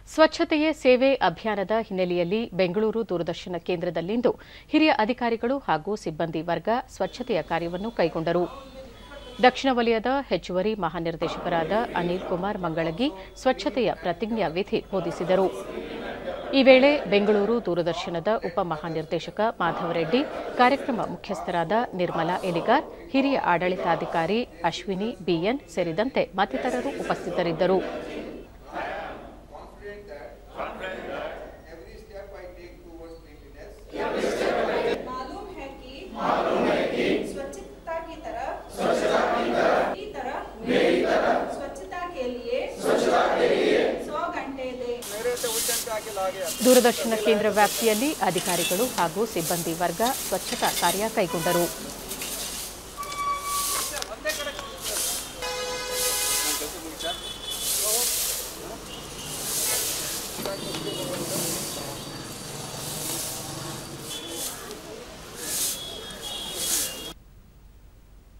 ಸ್ವಚ್ಛತೆಯೇ ಸೇವೆ ಅಭಿಯಾನದ ಹಿನ್ನೆಲೆಯಲ್ಲಿ ಬೆಂಗಳೂರು ದೂರದರ್ಶನ ಕೇಂದ್ರದಲ್ಲಿಂದು ಹಿರಿಯ ಅಧಿಕಾರಿಗಳು ಹಾಗೂ ಸಿಬ್ಬಂದಿ ವರ್ಗ ಸ್ವಚ್ಛತೆಯ ಕಾರ್ಯವನ್ನು ಕೈಗೊಂಡರು ದಕ್ಷಿಣ ವಲಯದ ಹೆಚ್ಚುವರಿ ಮಹಾನಿರ್ದೇಶಕರಾದ ಅನಿಲ್ ಕುಮಾರ್ ಮಂಗಳಗಿ ಸ್ವಚ್ಛತೆಯ ಪ್ರತಿಜ್ಞಾ ವಿಧಿ ಬೋಧಿಸಿದರು ಈ ವೇಳೆ ಬೆಂಗಳೂರು ದೂರದರ್ಶನದ ಉಪಮಹಾನಿರ್ದೇಶಕ ಮಾಧವರೆಡ್ಡಿ ಕಾರ್ಯಕ್ರಮ ಮುಖ್ಯಸ್ಥರಾದ ನಿರ್ಮಲಾ ಎಲಿಗಾರ್ ಹಿರಿಯ ಆಡಳಿತಾಧಿಕಾರಿ ಅಶ್ವಿನಿ ಬಿಎನ್ ಸೇರಿದಂತೆ ಮತ್ತಿತರರು ಉಪಸ್ಥಿತರಿದ್ದರು मालूम है कि मालूम है कि स्वच्छता की तरफ स्वच्छता की तरफ की तरफ मेरी तरफ स्वच्छता के लिए स्वच्छता के लिए सौ घंटे दे ದೂರದರ್ಶನ ಕೇಂದ್ರ ವ್ಯಾಪ್ತಿಯಲ್ಲಿ ಅಧಿಕಾರಿಗಳು ಹಾಗೂ ಸಿಬ್ಬಂದಿ ವರ್ಗ ಸ್ವಚ್ಛತಾ ಕಾರ್ಯ ಕೈಗೊಂಡರು